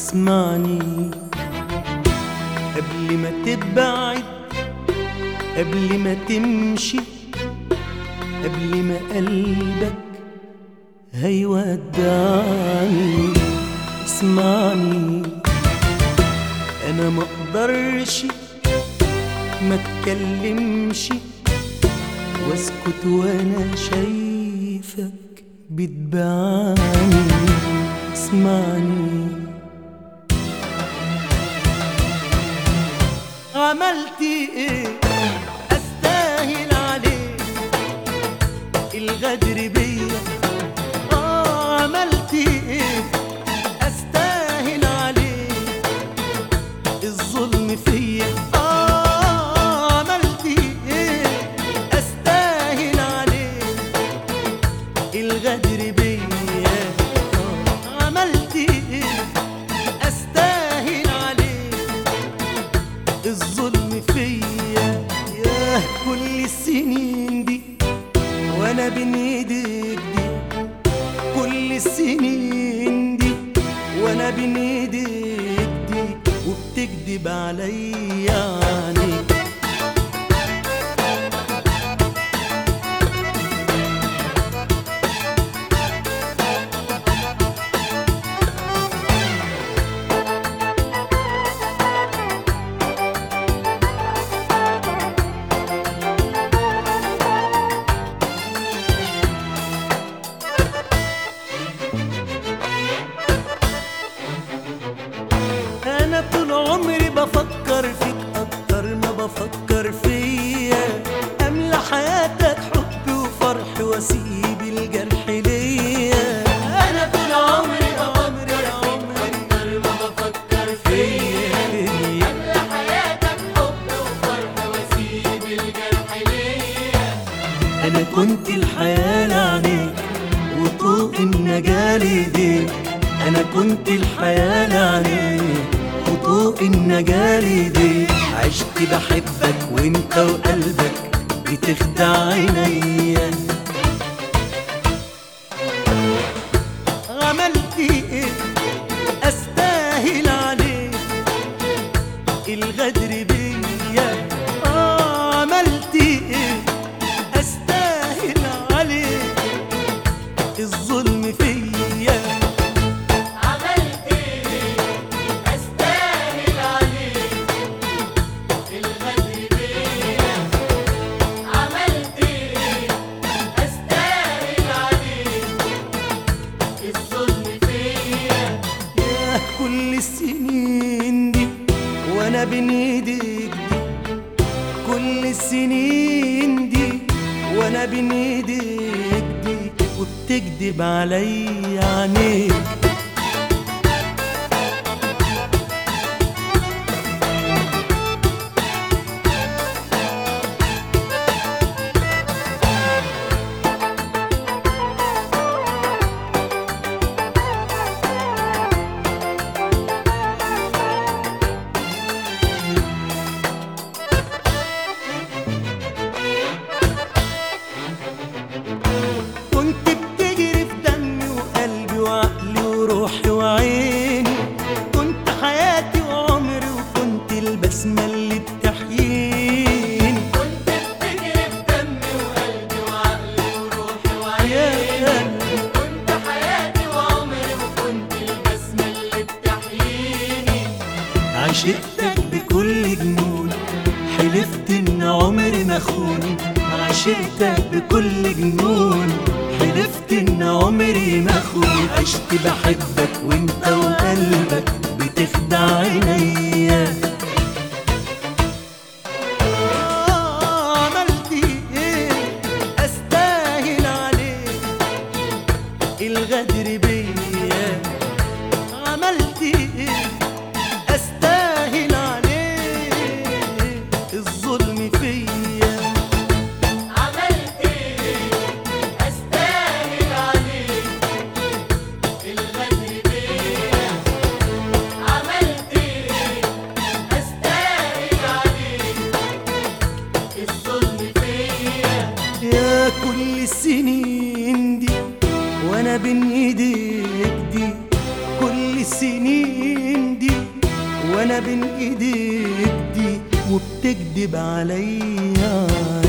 اسمعني قبل ما تبعد قبل ما تمشي قبل ما قلبك هيودعني اسمعني انا ما اقدرش ما اتكلمش واسكت وانا شايفك بتبعني اسمعني عملت ايه استاهل عليك الغدر بيا اه عملت ايه استاهل عليك الظلم فيا اه عملت ايه استاهل عليك الغدر بيا آه، عملت ايه استاهل عليك الظلم فيا ياه كل السنين دي وانا بين ايديك دي كل السنين دي وانا بين ايديك دي وبتكدب عليا عينيك انا طول عمري بفكر فيك اكتر ما بفكر فيا املى حياتك حب وفرح واسيب الجرح ليا انا طول عمري عمري عمري اكتر ما بفكر فيا أملى حياتك حب وفرح واسيب الجرح ليا انا كنت الحياة لعنيك وطوق النجاة ليديك انا كنت الحياة لعنيك وطوق النجاة ليديك عشت بحبك وانت وقلبك بتخدع عينيا عملت ايه استاهل عليك الغدر بيا آه عملت ايه استاهل عليك الظلم فيا عملت ايه استاهل عليك الغدر بيا عملت ايه استاهل عليك الظلم فيا ياه كل السنين دي وانا بين ايديك دي كل السنين دي وانا بين ايديك دي وبتكدب عليا عينيك كنت بتجري في دمي وقلبي وعقلي وروحي وعيني كنت حياتي وعمري وكنت البسمة اللي بتحييني كنت بتجري في دمي وقلبي وعقلي وروحي يا وعيني قلبي كنت حياتي وعمري وكنت البسمة اللي بتحييني عشقتك بكل جنون حلفت ان عمري ما اخون عشقتك بكل جنون حلفت ان عمري ما اخون عشت بحبك وانت وقلبك بتخدع عينيا آه، عملت ايه استاهل عليك الغدر بيا عملت ايه استاهل عليك الظلم فيا عملت ايه استاهل عليك الغدر بيا عملت ايه استاهل عليك الظلم فيا يا كل السنين دي وانا بين ايديك دي كل السنين دي وانا بين ايديك دي وبتكدب عليا